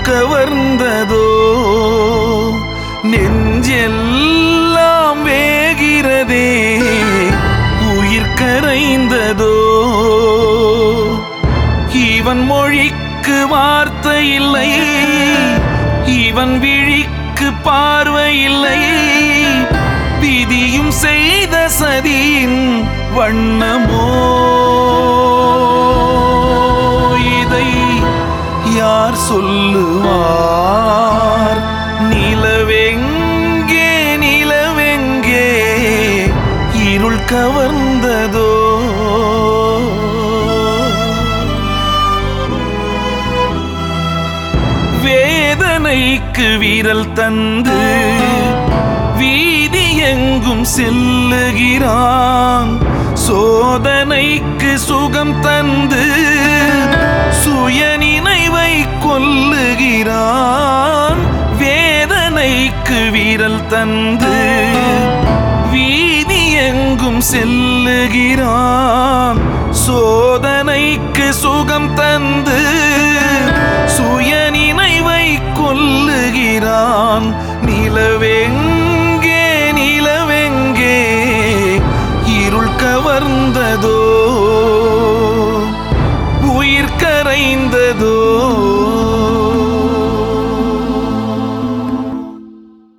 கவர்ந்ததோ நெஞ்செல்லாம் வேகிறதே உயிர் கரைந்ததோ இவன் மொழிக்கு வார்த்தை இல்லை இவன் விழிக்கு பார்வை இல்லை விதியும் செய்த சதியின் வண்ணமோ இதை யார் சொல்லுவார் நிலவெங்கே நிலவெங்கே இருள் கவர்ந்ததோ வேதனைக்கு வீரல் தந்து வீதி எங்கும் செல்லுகிறான் சோதனைக்கு சுகம் தந்து சுயநினைவை கொல்லுகிறான் வேதனைக்கு வீரல் தந்து வீதி எங்கும் செல்லுகிறான் சோதனைக்கு சுகம் தந்து சுயநினைவை கொல்லுகிறான் நிலவெங்க